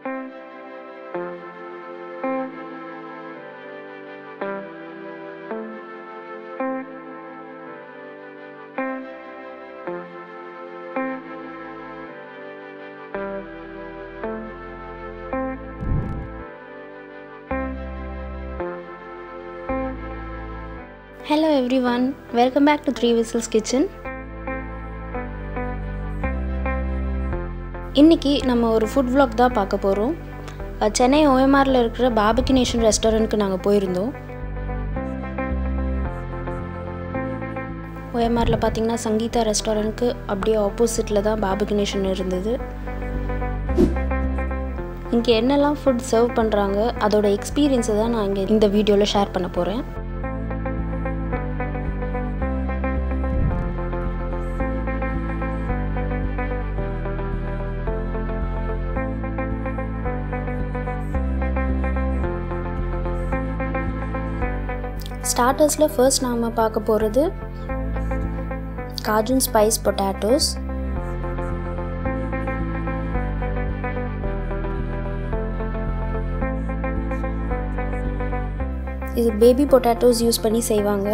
Hello everyone, welcome back to Three Whistles Kitchen. இன்னைக்கு நம்ம ஒரு ஃபுட் vlog தான் பார்க்க போகிறோம் சென்னை ஓஎம்ஆரில் இருக்கிற பாபுக்கு நேஷன் ரெஸ்டாரண்ட்க்கு நாங்கள் போயிருந்தோம் ஓஎம்ஆரில் பார்த்தீங்கன்னா சங்கீதா ரெஸ்டாரண்ட்க்கு அப்படியே ஆப்போசிட்டில் தான் பாபுக்கு நேஷன் இருந்தது இங்கே என்னெல்லாம் ஃபுட் சர்வ் பண்ணுறாங்க அதோட எக்ஸ்பீரியன்ஸை தான் நான் இங்கே இந்த வீடியோவில் ஷேர் பண்ண போகிறேன் ஸ்டார்டர்ஸில் ஃபர்ஸ்ட் நாம் பார்க்க போகிறது காஜுன் ஸ்பைஸ் பொட்டேட்டோஸ் இது பேபி பொட்டேட்டோஸ் யூஸ் பண்ணி செய்வாங்க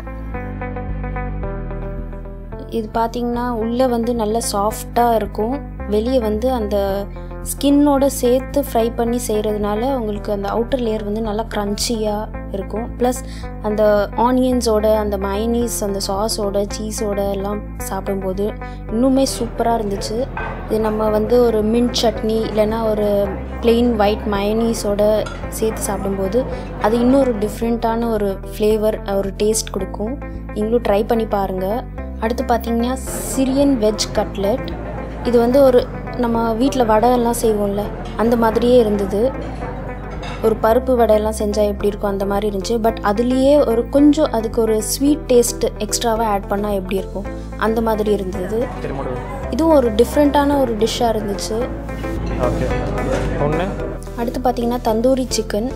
இது பார்த்தீங்கன்னா உள்ளே வந்து நல்ல சாஃப்டாக இருக்கும் வெளியே வந்து அந்த ஸ்கின்னோட சேர்த்து ஃப்ரை பண்ணி செய்கிறதுனால உங்களுக்கு அந்த அவுட்டர் லேயர் வந்து நல்லா க்ரன்ச்சியாக இருக்கும் ப்ளஸ் அந்த ஆனியன்ஸோட அந்த மைனீஸ் அந்த சாஸோட சீஸோட எல்லாம் சாப்பிடும்போது இன்னுமே சூப்பராக இருந்துச்சு இது நம்ம வந்து ஒரு மின்ட் சட்னி இல்லைன்னா ஒரு பிளெயின் ஒயிட் மயனீஸோட சேர்த்து சாப்பிடும்போது அது இன்னும் ஒரு டிஃப்ரெண்ட்டான ஒரு ஃப்ளேவர் ஒரு டேஸ்ட் கொடுக்கும் நீங்களும் ட்ரை பண்ணி பாருங்கள் அடுத்து பார்த்தீங்கன்னா சிரியன் வெஜ் கட்லெட் இது வந்து ஒரு நம்ம வீட்டில் வடை எல்லாம் செய்வோம்ல அந்த மாதிரியே இருந்தது ஒரு பருப்பு வடையெல்லாம் செஞ்சால் எப்படி இருக்கும் அந்த மாதிரி இருந்துச்சு பட் அதுலேயே ஒரு கொஞ்சம் அதுக்கு ஒரு ஸ்வீட் டேஸ்ட் எக்ஸ்ட்ராவாக ஆட் பண்ணால் எப்படி இருக்கும் அந்த மாதிரி இருந்தது இதுவும் ஒரு டிஃப்ரெண்ட்டான ஒரு டிஷ்ஷாக இருந்துச்சு ஓகே ஒன்று அடுத்து பார்த்தீங்கன்னா தந்தூரி சிக்கன்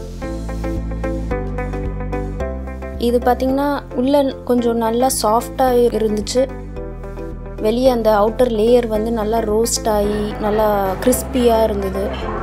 இது பார்த்தீங்கன்னா உள்ள கொஞ்சம் நல்லா சாஃப்டாக இருந்துச்சு வெளியே அந்த அவுட்டர் லேயர் வந்து நல்லா ரோஸ்ட் ஆகி நல்லா கிறிஸ்பியாக இருந்தது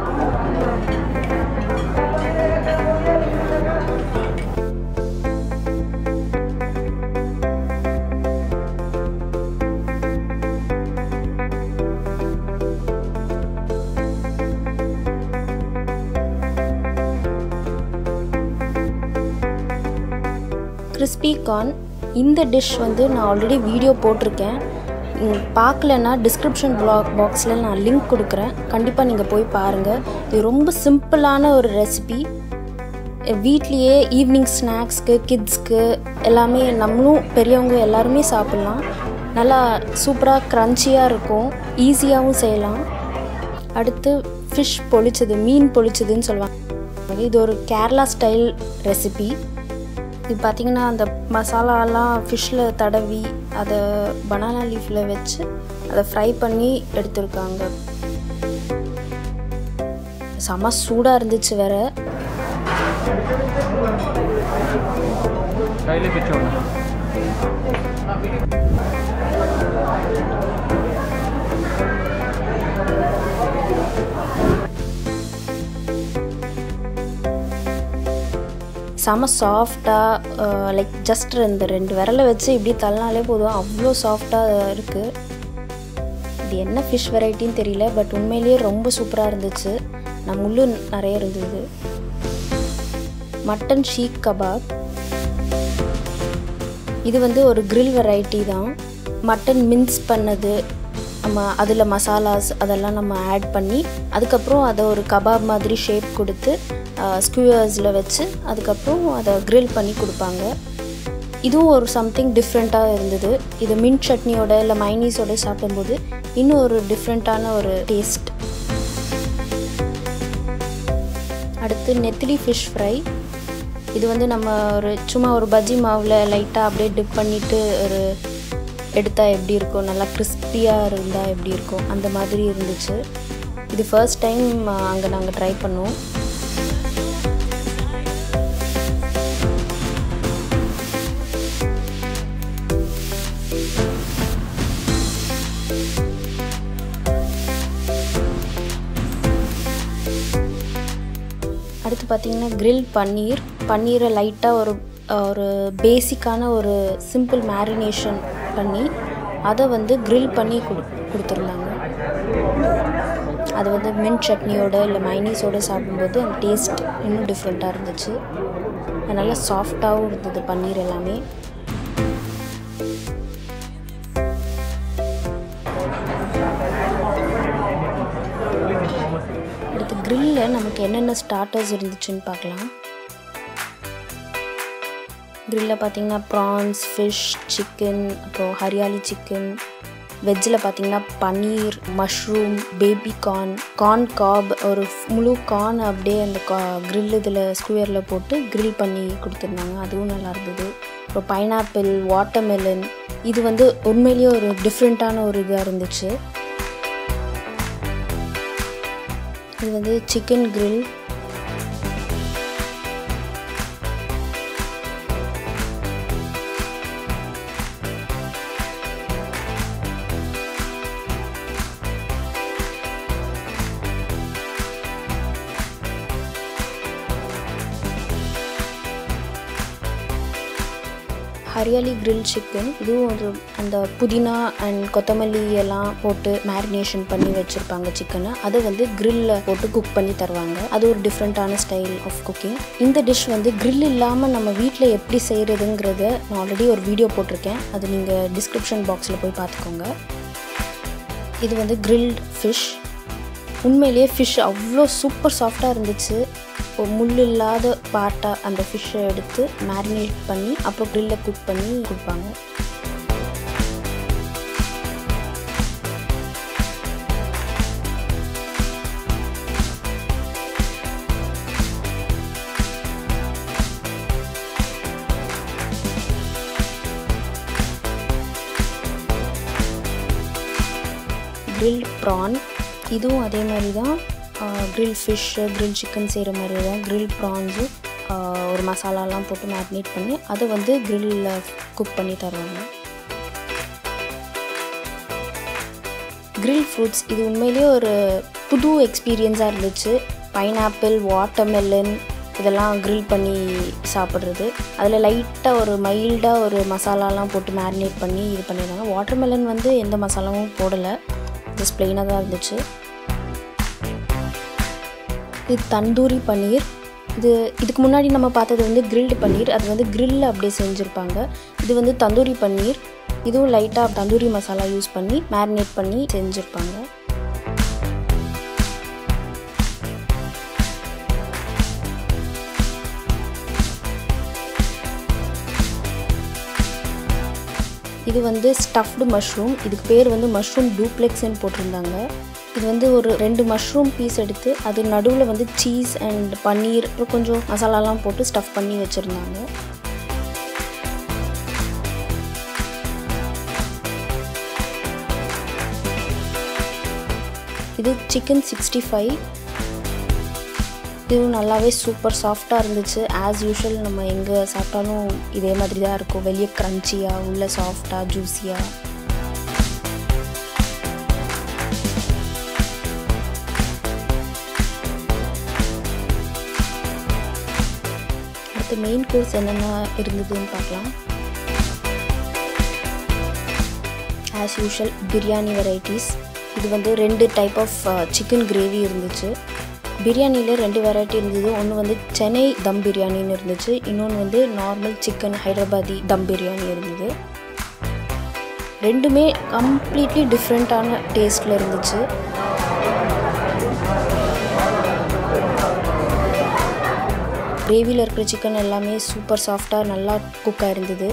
கிறிஸ்பி கார்ன் இந்த டிஷ் வந்து நான் ஆல்ரெடி வீடியோ போட்டிருக்கேன் ம், பார்க்கலன்னா டிஸ்கிரிப்ஷன் பிளாக் பாக்ஸில் நான் லிங்க் கொடுக்குறேன் கண்டிப்பாக நீங்கள் போய் பாருங்கள் இது ரொம்ப சிம்பிளான ஒரு ரெசிபி வீட்லேயே ஈவினிங் ஸ்நாக்ஸ்க்கு கிட்ஸ்க்கு எல்லாமே நம்மளும் பெரியவங்க எல்லாருமே சாப்பிட்லாம் நல்லா சூப்பராக க்ரன்ச்சியாக இருக்கும் ஈஸியாகவும் செய்யலாம் அடுத்து ஃபிஷ் பொளிச்சது மீன் பொளிச்சதுன்னு சொல்லுவாங்க இது ஒரு கேரளா ஸ்டைல் ரெசிபி இது பார்த்திங்கன்னா அந்த மசாலாலாம் ஃபிஷ்ஷில் தடவி அதை பனானா லீஃபில் வச்சு அதை ஃப்ரை பண்ணி எடுத்திருக்காங்க செம சூடாக இருந்துச்சு வேற கையிலே பிச்சு ஒன்று செம சாஃப்டாக லைக் ஜஸ்ட் இந்த ரெண்டு விரலை வச்சு இப்படி தள்ளினாலே போதும் அவ்வளோ சாஃப்டாக இருக்குது இது என்ன ஃபிஷ் வெரைட்டின்னு தெரியல பட் உண்மையிலேயே ரொம்ப சூப்பராக இருந்துச்சு நம்ம உள்ளு நிறைய இருந்தது மட்டன் ஷீக் கபாப் இது வந்து ஒரு grill வெரைட்டி தான் மட்டன் மின்ஸ் பண்ணது நம்ம அதில் மசாலாஸ் அதெல்லாம் நம்ம ஆட் பண்ணி அதுக்கப்புறம் அதை ஒரு கபாப் மாதிரி ஷேப் கொடுத்து ஸ்குவர்ஸில் வச்சு அதுக்கப்புறம் அதை grill பண்ணி கொடுப்பாங்க இதுவும் ஒரு சம்திங் டிஃப்ரெண்ட்டாக இருந்தது இது மின்ட் சட்னியோட இல்லை மைனீஸோட சாப்பிடும்போது இன்னும் ஒரு டிஃப்ரெண்ட்டான ஒரு டேஸ்ட் அடுத்து நெத்திலி ஃபிஷ் ஃப்ரை இது வந்து நம்ம ஒரு சும்மா ஒரு பஜ்ஜி மாவில் லைட்டாக அப்படியே டிப் பண்ணிவிட்டு ஒரு எடுத்தால் எப்படி இருக்கும் நல்லா கிறிஸ்பியாக இருந்தால் எப்படி இருக்கும் அந்த மாதிரி இருந்துச்சு இது ஃபர்ஸ்ட் டைம் அங்கே நாங்கள் ட்ரை பண்ணோம் அடுத்து பார்த்தீங்கன்னா grill பன்னீர் பன்னீரை லைட்டாக ஒரு ஒரு பேசிக்கான ஒரு சிம்பிள் மேரினேஷன் பண்ணி அதை வந்து grill பண்ணி கொடு கொடுத்துருந்தாங்க அது வந்து மின்ட் சட்னியோட இல்லை மைனீஸோட சாப்பிடும்போது அந்த டேஸ்ட் இன்னும் டிஃப்ரெண்ட்டாக இருந்துச்சு அது நல்லா சாஃப்டாகவும் இருந்தது பன்னீர் எல்லாமே அடுத்து கிரில்லில் நமக்கு என்னென்ன ஸ்டார்டர்ஸ் இருந்துச்சுன்னு பார்க்கலாம் கிரில்லில் பார்த்தீங்கன்னா ப்ரான்ஸ் ஃபிஷ் சிக்கன் அப்புறம் ஹரியாலி சிக்கன் வெஜ்ஜில் பார்த்தீங்கன்னா paneer mushroom baby corn corn cob ஒரு முழு கார்ன் அப்படியே அந்த கா grill இதில் ஸ்குயரில் போட்டு grill பண்ணி கொடுத்துருந்தாங்க அதுவும் நல்லா இருந்தது அப்புறம் பைனாப்பிள் வாட்டர்மெலன் இது வந்து உண்மையிலேயே ஒரு டிஃப்ரெண்ட்டான ஒரு இதாக இருந்துச்சு இது வந்து chicken grill hariyali grill chicken இதுவும் ஒரு அந்த புதினா அண்ட் கொத்தமல்லி எல்லாம் போட்டு மேரினேஷன் பண்ணி வச்சுருப்பாங்க சிக்கனை அதை வந்து grill-ல போட்டு குக் பண்ணி தருவாங்க அது ஒரு டிஃப்ரெண்ட்டான ஸ்டைல் ஆஃப் குக்கிங் இந்த டிஷ் வந்து grill இல்லாமல் நம்ம வீட்டில் எப்படி செய்கிறதுங்கிறத நான் ஆல்ரெடி ஒரு வீடியோ போட்டிருக்கேன் அது நீங்கள் டிஸ்கிரிப்ஷன் பாக்ஸில் போய் பார்த்துக்கோங்க இது வந்து கிரில்ட் ஃபிஷ் உண்மையிலேயே ஃபிஷ் அவ்வளோ சூப்பர் சாஃப்டாக இருந்துச்சு இப்போ முள் இல்லாத பாட்டாக அந்த ஃபிஷ்ஷை எடுத்து மேரினேட் பண்ணி அப்புறம் க்ரில்லில் குக் பண்ணி கொடுப்பாங்க கிரில்ட் ப்ரான் இதுவும் அதே மாதிரி தான் கிரில் ஃபிஷ்ஷு கிரில் சிக்கன் செய்கிற மாதிரி தான் கிரில் ப்ரான்ஸு ஒரு மசாலாலாம் போட்டு மேரினேட் பண்ணி அதை வந்து கிரில்லில் குக் பண்ணி தருவாங்க கிரில் ஃப்ரூட்ஸ் இது உண்மையிலேயே ஒரு புது எக்ஸ்பீரியன்ஸாக இருந்துச்சு பைனாப்பிள் வாட்டர்மெலன் இதெல்லாம் grill பண்ணி சாப்பிட்றது அதில் லைட்டாக ஒரு மைல்டாக ஒரு மசாலாலாம் போட்டு மேரினேட் பண்ணி இது பண்ணியிருந்தாங்க வாட்டர்மெலன் வந்து எந்த மசாலாவும் போடலை ஜஸ்ட் ப்ளெயினாக தான் இருந்துச்சு இது தந்தூரி பன்னீர் இது இதுக்கு முன்னாடி நம்ம பார்த்தது வந்து கிரில்டு பன்னீர் அது வந்து கிரில்ல அப்படியே செஞ்சுருப்பாங்க இது வந்து தந்தூரி பன்னீர் இதுவும் லைட்டாக தந்தூரி மசாலா யூஸ் பண்ணி மேரினேட் பண்ணி செஞ்சுருப்பாங்க இது வந்து ஸ்டஃப்டு மஷ்ரூம் இதுக்கு பேர் வந்து மஷ்ரூம் டூப்ளெக்ஸ்ன்னு போட்டிருந்தாங்க இது வந்து ஒரு ரெண்டு மஷ்ரூம் பீஸ் எடுத்து அது நடுவில் வந்து சீஸ் அண்ட் பன்னீர் அப்புறம் கொஞ்சம் மசாலாலாம் போட்டு ஸ்டஃப் பண்ணி வச்சுருந்தாங்க இது சிக்கன் சிக்ஸ்டி ஃபைவ் இதுவும் நல்லாவே சூப்பர் சாஃப்டாக இருந்துச்சு ஆஸ் யூஷுவல் நம்ம எங்கே சாப்பிட்டாலும் இதே மாதிரி தான் இருக்கும் வெளியே க்ரன்ச்சியாக உள்ள சாஃப்டாக ஜூஸியாக அடுத்து மெயின் கோர்ஸ் என்னென்ன இருந்ததுன்னு பார்க்கலாம் ஆஸ் யூஷுவல் பிரியாணி வெரைட்டிஸ் இது வந்து ரெண்டு டைப் ஆஃப் சிக்கன் கிரேவி இருந்துச்சு பிரியாணியில் ரெண்டு வெரைட்டி இருந்தது ஒன்று வந்து சென்னை தம் பிரியாணின்னு இருந்துச்சு இன்னொன்று வந்து நார்மல் சிக்கன் ஹைதராபாதி தம் பிரியாணி இருந்தது ரெண்டுமே கம்ப்ளீட்லி டிஃப்ரெண்ட்டான டேஸ்ட்டில் இருந்துச்சு கிரேவியில் இருக்கிற சிக்கன் எல்லாமே சூப்பர் சாஃப்டாக நல்லா குக்காக இருந்தது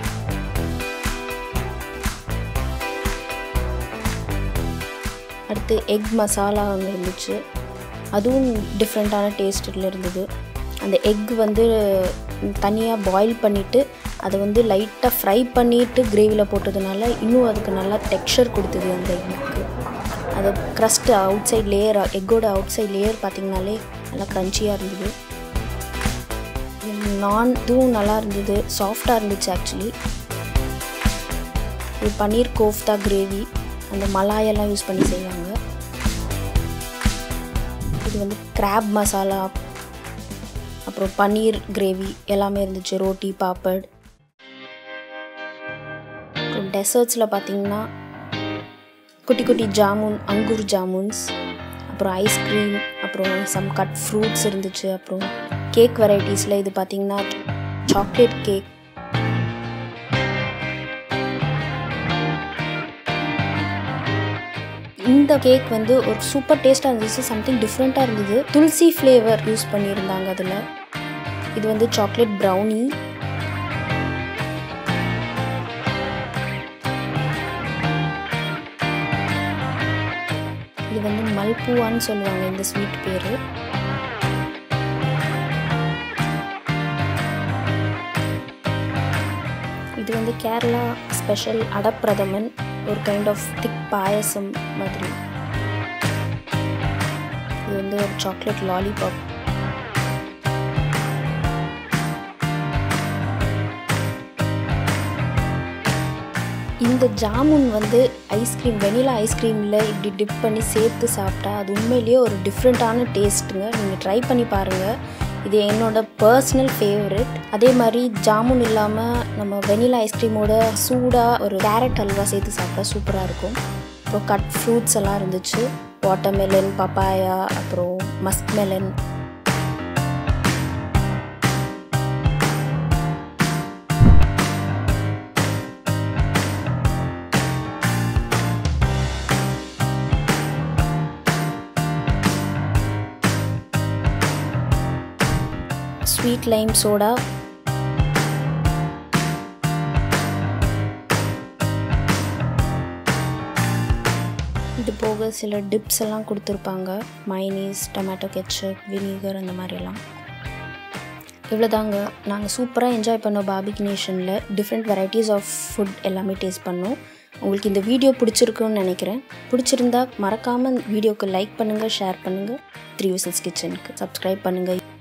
அடுத்து எக் மசாலா ஒன்று இருந்துச்சு அதுவும் டிஃப்ரெண்ட்டான டேஸ்ட்டில் இருந்தது அந்த எக் வந்து தனியாக பாயில் பண்ணிவிட்டு அதை வந்து லைட்டாக ஃப்ரை பண்ணிவிட்டு கிரேவியில் போட்டதுனால இன்னும் அதுக்கு நல்லா டெக்ஸ்சர் கொடுத்தது அந்த எக்கு அது க்ரஸ்ட் அவுட் சைட் லேயர் எக்கோட அவுட் சைட் லேயர் பார்த்திங்கனாலே நல்லா க்ரன்ச்சியாக இருந்தது நான் இதுவும் நல்லா இருந்தது சாஃப்டாக இருந்துச்சு ஆக்சுவலி இது பன்னீர் கோஃப்தா கிரேவி அந்த மலாயெல்லாம் யூஸ் பண்ணி செய்வாங்க இது வந்து கிராப் மசாலா அப்புறம் பன்னீர் கிரேவி எல்லாமே இருந்துச்சு ரோட்டி பாப்பட் அப்புறம் டெசர்ட்ஸில் பார்த்தீங்கன்னா குட்டி குட்டி ஜாமுன் அங்கூர் ஜாமுன்ஸ் அப்புறம் ஐஸ்கிரீம் அப்புறம் சம் கட் ஃப்ரூட்ஸ் இருந்துச்சு அப்புறம் கேக் வெரைட்டிஸில் இது பார்த்தீங்கன்னா சாக்லேட் கேக் இந்த கேக் வந்து ஒரு சூப்பர் டேஸ்ட்டாக இருந்துச்சு சம்திங் டிஃப்ரெண்ட்டாக இருந்தது துளசி ஃப்ளேவர் யூஸ் பண்ணியிருந்தாங்க அதில் இது வந்து சாக்லேட் ப்ரௌனி இது வந்து மல்பூவான்னு சொல்லுவாங்க இந்த ஸ்வீட் பேர் இது வந்து கேரளா ஸ்பெஷல் அடப்பிரதமன் ஒரு கைண்ட் ஆஃப் திக் பாயசம் மாதிரி இது வந்து ஒரு சாக்லேட் லாலிபாப் இந்த ஜாமுன் வந்து ஐஸ்கிரீம் வெனிலா ஐஸ்கிரீமில் இப்படி டிப் பண்ணி சேர்த்து சாப்பிட்டா அது உண்மையிலேயே ஒரு டிஃப்ரெண்ட்டான டேஸ்ட்டுங்க நீங்கள் ட்ரை பண்ணி பாருங்கள் இது என்னோட பர்சனல் ஃபேவரட் அதே மாதிரி ஜாமுன் இல்லாமல் நம்ம வெனிலா ஐஸ்கிரீமோட சூடாக ஒரு கேரட் அல்வா சேர்த்து சாப்பிட்டா சூப்பராக இருக்கும் அப்புறம் கட் ஃப்ரூட்ஸ் எல்லாம் இருந்துச்சு வாட்டர்மெலன் பப்பாயா அப்புறம் musk melon sweet lime soda இது போக சில டிப்ஸ் எல்லாம் கொடுத்துருப்பாங்க மைனீஸ் டொமேட்டோ கெச்சப் வினிகர் அந்த மாதிரிலாம் இவ்வளோதாங்க நாங்கள் சூப்பராக என்ஜாய் பண்ணோம் பாபிக் நேஷனில் டிஃப்ரெண்ட் வெரைட்டிஸ் ஆஃப் ஃபுட் எல்லாமே டேஸ்ட் பண்ணோம் உங்களுக்கு இந்த வீடியோ பிடிச்சிருக்குன்னு நினைக்கிறேன் பிடிச்சிருந்தா மறக்காமல் வீடியோக்கு லைக் பண்ணுங்கள் ஷேர் பண்ணுங்கள் த்ரீ விசல்ஸ் கிச்சனுக்கு சப்ஸ்கிரைப் பண்ணுங்கள்